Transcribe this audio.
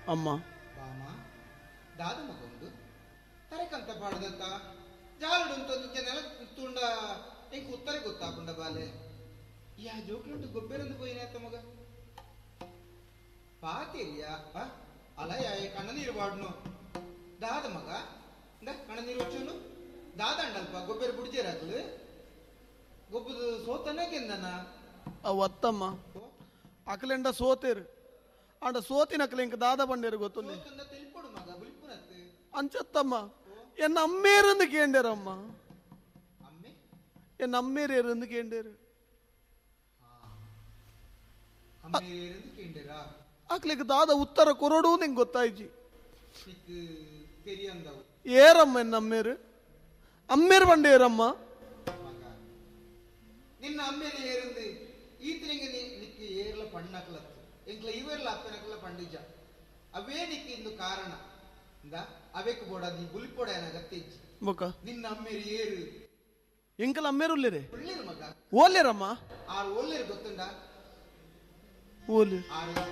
ಅಮ್ಮ ಬಾಮ ದಾದ ಮಗೊಂದು ತರಕಂತ ಪಾಡ್ದತ್ತ ಜಾಲಡು ಅಂತ ನಿಂಚ ನೆಲ ತುಂಡ ಎಂಕ್ ಉತ್ತರ ಗೊತ್ತಾಪುಂಡ ಬಾಲೆ ಯಾ ಜೋಕ್ಲುಂಟು ಗೊಬ್ಬೆರಂದು ಪೋಯಿನಾತ ಮಗ ಪಾತಿಲ್ಯಾ ಅಲ ಯಾಯ ಕಣ್ಣ ನೀರು ಬಾಡ್ನು ದಾದ ಮಗ ಇಂದ ಕಣ್ಣ ನೀರು వచ్చును ದಾದ ಅಂಡಲ್ಪ ಗೊಬ್ಬರ ಬುಡ್ಜೇರಾಗ್ಲು ಗೊಬ್ಬದ ಸೋತನಾಗೆಂದನ ಅವತ್ತಮ್ಮ ಅಕಲೆಂಡ ಸೋತೇರು ಅಂಡ ಸೋತಿನ ಅಕಲೆಂಕ ದಾದ ಬಂಡೇರು ಗೊತ್ತುಂಡೆ ಸೋತಂದ ತೆಲ್ಪೊಡು ಮಗ ಬುಲ್ಪುನತ್ತು ಅಂಚತ್ತಮ್ಮ ಎನ್ನ ಅಮ್ಮೇರಂದು ಕೇಂಡೇರಮ್ಮ ಅಮ್ಮೆ ಎನ್ನ ಅಮ್ಮೇರೇರಂದು ಕೇಂಡೇರು ಅಮ್ಮೆ ಇருந்து ಕೇಂದಿರಾ ಅಕ್ಲಿಗೆ ದಾದ ಉತ್ತರ ಕೊರಡು ನಿಂಗೆ ಗೊತ್ತಾಯ್ಜಿ ನಿಕ್ ತೆರಿಯಂದವು ಏರಮ್ಮ ಎನ್ನ ಅಮ್ಮೇರು ಅಮ್ಮೇರು ಬಂಡೇರಮ್ಮ ಮಗ ನಿನ್ನ ಅಮ್ಮೇಲೆ ಏರಂದು ಈತನಿಗೆ ನಿಕ್ಕೆ ಏರ್ಲ ಪಣ್ಣಕ್ಲತ್ತು ಎಂಕ್ಲ ಇವೆಲ್ಲ ಅಪ್ಪನಕ್ಲ ಪಂಡಿಜ ಅವೇ ನಿಕ್ಕೆ ಇಂದು ಕಾರಣ ಇಂದ ಅವೆಕ್ ಬೋಡ ನೀ ಬುಲ್ಪೊಡ ಗತ್ತಿಜ್ಜಿ ಬೊಕ್ಕ ನಿನ್ನ ಅಮ್ಮೇರು ಏರು ಎಂಕಲ್ ಅಮ್ಮೇರು ಉಲ್ಲೇರೆ ಒಳ್ಳೇರು ಮಗ ಓಲೇರಮ್ಮ ಆ ಒಳ್ಳೇರು ಗೊತ್ತುಂಡ ಓಲಿ ಆ